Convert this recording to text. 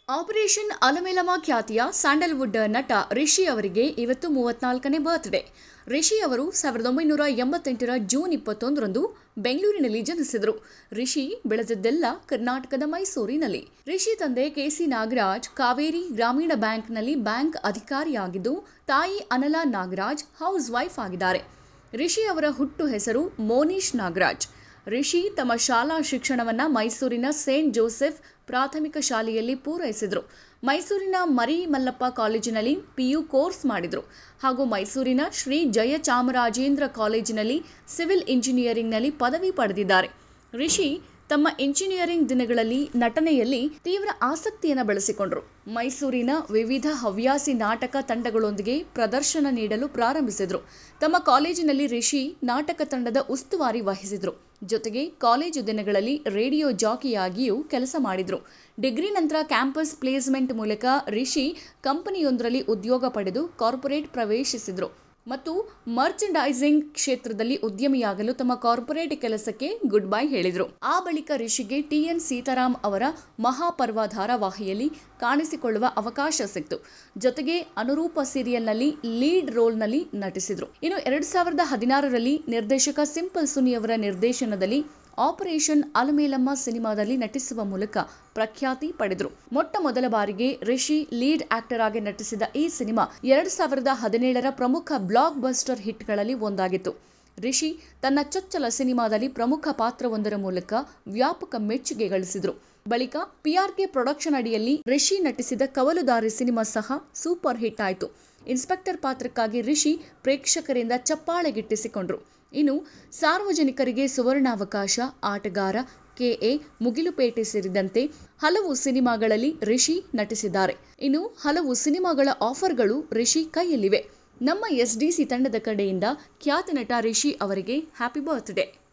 operation ಅಲಮೇಲಮ ಖ್ಯಾತಿಯ Sandalwood ನಟ ರಿಷಿ ಅವರಿಗೆ ಇವತ್ತು ಮೂವತ್ನಾಲ್ಕನೇ ಬರ್ತ್ಡೇ ರಿಷಿ ಅವರು ಸಾವಿರದ ಒಂಬೈನೂರ ಎಂಬತ್ತೆಂಟರ ಜೂನ್ ಇಪ್ಪತ್ತೊಂದರಂದು ಬೆಂಗಳೂರಿನಲ್ಲಿ ಜನಿಸಿದರು ರಿಷಿ ಬೆಳೆದದ್ದೆಲ್ಲ ಕರ್ನಾಟಕದ ಮೈಸೂರಿನಲ್ಲಿ ರಿಷಿ ತಂದೆ ಕೆಸಿ ನಾಗರಾಜ್ ಕಾವೇರಿ ಗ್ರಾಮೀಣ ಬ್ಯಾಂಕ್ನಲ್ಲಿ ಬ್ಯಾಂಕ್ ಅಧಿಕಾರಿಯಾಗಿದ್ದು ತಾಯಿ ಅನಲಾ ನಾಗರಾಜ್ ಹೌಸ್ ವೈಫ್ ಆಗಿದ್ದಾರೆ ರಿಷಿ ಅವರ ಹುಟ್ಟು ಹೆಸರು ಮೋನೀಶ್ ನಾಗರಾಜ್ ರಿಷಿ ತಮ್ಮ ಶಾಲಾ ಶಿಕ್ಷಣವನ್ನ ಮೈಸೂರಿನ ಸೇಂಟ್ ಜೋಸೆಫ್ ಪ್ರಾಥಮಿಕ ಶಾಲೆಯಲ್ಲಿ ಪೂರೈಸಿದರು ಮೈಸೂರಿನ ಮರಿ ಮಲ್ಲಪ್ಪ ಕಾಲೇಜಿನಲ್ಲಿ ಪಿಯು ಕೋರ್ಸ್ ಮಾಡಿದರು ಹಾಗೂ ಮೈಸೂರಿನ ಶ್ರೀ ಜಯಚಾಮರಾಜೇಂದ್ರ ಕಾಲೇಜಿನಲ್ಲಿ ಸಿವಿಲ್ ಇಂಜಿನಿಯರಿಂಗ್ನಲ್ಲಿ ಪದವಿ ಪಡೆದಿದ್ದಾರೆ ರಿಷಿ ತಮ್ಮ ಇಂಜಿನಿಯರಿಂಗ್ ದಿನಗಳಲ್ಲಿ ನಟನೆಯಲ್ಲಿ ತೀವ್ರ ಆಸಕ್ತಿಯನ್ನು ಬೆಳೆಸಿಕೊಂಡರು ಮೈಸೂರಿನ ವಿವಿಧ ಹವ್ಯಾಸಿ ನಾಟಕ ತಂಡಗಳೊಂದಿಗೆ ಪ್ರದರ್ಶನ ನೀಡಲು ಪ್ರಾರಂಭಿಸಿದರು ತಮ್ಮ ಕಾಲೇಜಿನಲ್ಲಿ ರಿಷಿ ನಾಟಕ ತಂಡದ ಉಸ್ತುವಾರಿ ವಹಿಸಿದರು ಜೊತೆಗೆ ಕಾಲೇಜು ದಿನಗಳಲ್ಲಿ ರೇಡಿಯೋ ಜಾಕಿಯಾಗಿಯೂ ಕೆಲಸ ಮಾಡಿದರು ಡಿಗ್ರಿ ನಂತರ ಕ್ಯಾಂಪಸ್ ಪ್ಲೇಸ್ಮೆಂಟ್ ಮೂಲಕ ರಿಷಿ ಕಂಪನಿಯೊಂದರಲ್ಲಿ ಉದ್ಯೋಗ ಪಡೆದು ಕಾರ್ಪೊರೇಟ್ ಪ್ರವೇಶಿಸಿದರು ಮತ್ತು ಮರ್ಚೆಂಡೈಸಿಂಗ್ ಕ್ಷೇತ್ರದಲ್ಲಿ ಉದ್ಯಮಿಯಾಗಲು ತಮ್ಮ ಕಾರ್ಪೊರೇಟ್ ಕೆಲಸಕ್ಕೆ ಗುಡ್ ಬೈ ಹೇಳಿದರು ಆ ಬಳಿಕ ರಿಷಿಗೆ ಟಿಎನ್ ಸೀತಾರಾಮ್ ಅವರ ಮಹಾಪರ್ವ ಧಾರಾವಾಹಿಯಲ್ಲಿ ಕಾಣಿಸಿಕೊಳ್ಳುವ ಅವಕಾಶ ಸಿಕ್ತು ಜೊತೆಗೆ ಅನುರೂಪ ಸೀರಿಯಲ್ನಲ್ಲಿ ಲೀಡ್ ರೋಲ್ನಲ್ಲಿ ನಟಿಸಿದರು ಇನ್ನು ಎರಡ್ ಸಾವಿರದ ಹದಿನಾರರಲ್ಲಿ ನಿರ್ದೇಶಕ ಸಿಂಪಲ್ ಸುನಿ ಅವರ ನಿರ್ದೇಶನದಲ್ಲಿ ಆಪರೇಷನ್ ಅಲಮೇಲಮ್ಮ ಸಿನಿಮಾದಲ್ಲಿ ನಟಿಸುವ ಮೂಲಕ ಪ್ರಖ್ಯಾತಿ ಪಡೆದರು ಮೊಟ್ಟ ಮೊದಲ ಬಾರಿಗೆ ರಿಷಿ ಲೀಡ್ ಆಕ್ಟರ್ ಆಗಿ ನಟಿಸಿದ ಈ ಸಿನಿಮಾ ಎರಡ್ ಸಾವಿರದ ಹದಿನೇಳರ ಪ್ರಮುಖ ಬ್ಲಾಕ್ ಬಸ್ಟರ್ ಹಿಟ್ಗಳಲ್ಲಿ ಒಂದಾಗಿತ್ತು ರಿಷಿ ತನ್ನ ಚೊಚ್ಚಲ ಸಿನಿಮಾದಲ್ಲಿ ಪ್ರಮುಖ ಪಾತ್ರವೊಂದರ ಮೂಲಕ ವ್ಯಾಪಕ ಮೆಚ್ಚುಗೆ ಗಳಿಸಿದರು ಬಳಿಕ ಪಿಆರ್ಕೆ ಪ್ರೊಡಕ್ಷನ್ ಅಡಿಯಲ್ಲಿ ರಿಷಿ ನಟಿಸಿದ ಕವಲುದಾರಿ ಸಿನಿಮಾ ಸಹ ಸೂಪರ್ ಹಿಟ್ ಆಯಿತು ಇನ್ಸ್ಪೆಕ್ಟರ್ ಪಾತ್ರಕ್ಕಾಗಿ ರಿಷಿ ಪ್ರೇಕ್ಷಕರಿಂದ ಚಪ್ಪಾಳೆ ಗಿಟ್ಟಿಸಿಕೊಂಡ್ರು ಇನ್ನು ಸಾರ್ವಜನಿಕರಿಗೆ ಸುವರ್ಣಾವಕಾಶ ಆಟಗಾರ ಕೆಎ ಮುಗಿಲುಪೇಟೆ ಸೇರಿದಂತೆ ಹಲವು ಸಿನಿಮಾಗಳಲ್ಲಿ ರಿಷಿ ನಟಿಸಿದ್ದಾರೆ ಇನ್ನು ಹಲವು ಸಿನಿಮಾಗಳ ಆಫರ್ಗಳು ರಿಷಿ ಕೈಯಲ್ಲಿವೆ ನಮ್ಮ ಎಸ್ಡಿಸಿ ತಂಡದ ಕಡೆಯಿಂದ ಖ್ಯಾತ ನಟ ರಿಷಿ ಅವರಿಗೆ ಹ್ಯಾಪಿ ಬರ್ತ್ಡೇ